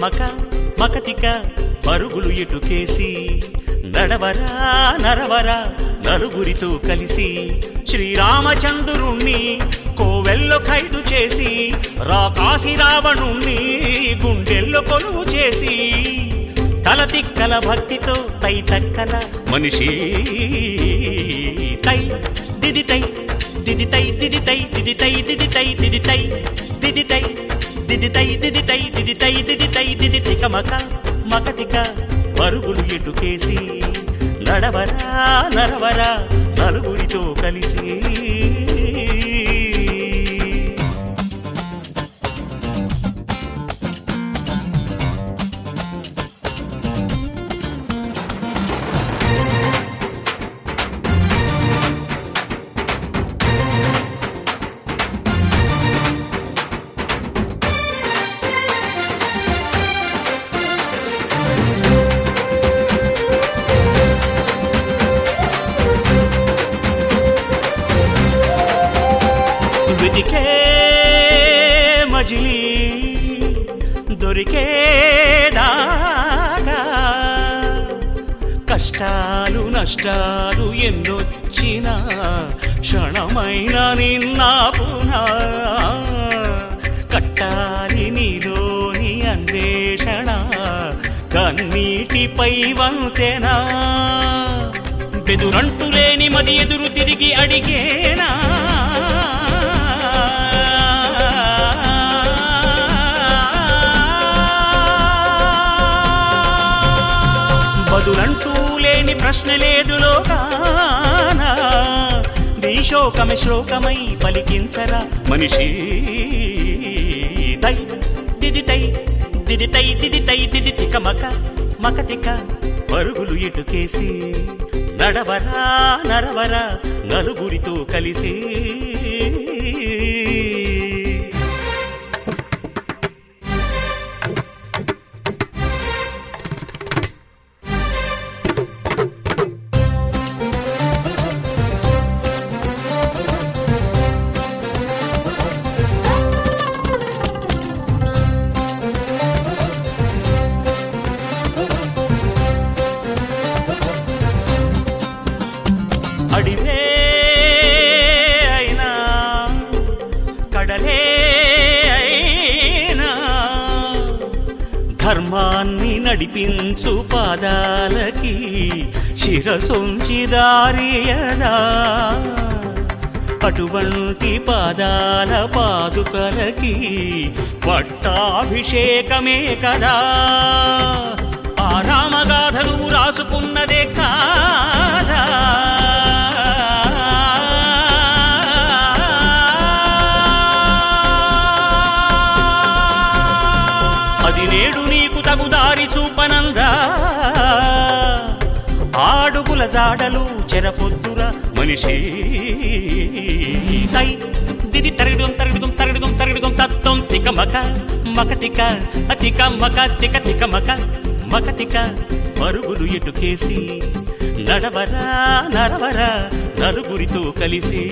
తికమక మకతిక పరుగులు ఎటుకేసి నడవరా నరవరా నలుగురితో కలిసి శ్రీరామచంద్రుణ్ణి కోవెల్లో ఖైదు చేసి రాకాసి రావణుణ్ణి గుండెల్లో కొలువు చేసి తల తిక్కల భక్తితో తై తక్కల మనిషి తై దిది తై దిది తై దిది తై దిది తై దిది తై దిది తై దిది తై దిది తై దిది తై దిది తై దిది తై దిది తికమక మకతిక పరుగులు ఎటుకేసి నడవరా నరవరా నలుగురితో కలిసి వెతికే మజిలీ దొరికేదాగా కష్టాలు నష్టాలు ఎన్నొచ్చినా క్షణమైన నిన్నాపునా కట్టాలి నీలోని అన్వేషణ కన్నీటిపై వంతెనా బెదురంటూ లేని మది ఎదురు తిరిగి అడిగేనా బదులంటూ లేని ప్రశ్న లేదు లోకాన నీ శోకమే శ్లోకమై పలికించరా మనిషి తై దిది తై దిది తై దిది తై దిది తిక మక మక తిక పరుగులు ఇటుకేసి నడవరా నరవరా నలుగురితో కలిసి అడివే అయినా కడలే అయినా ధర్మాన్ని నడిపించు పాదాలకి శిరసొంచి దారియదా అటువంటి పాదాల పాదుకలకి పట్టాభిషేకమే కదా ఆ రామగాథను రాసుకున్నదే కాదా అది నేడు నీకు తగు దారి చూపనందా ఆడుగుల జాడలు చెరపొద్దుర మనిషి తై దిది తరగడం తరగడం తరగడం తరగడం తత్వం తిక మక మక తిక అతిక మక తిక తిక మక మక తిక పరుగులు ఎటుకేసి నడవరా నరవరా నలుగురితో కలిసి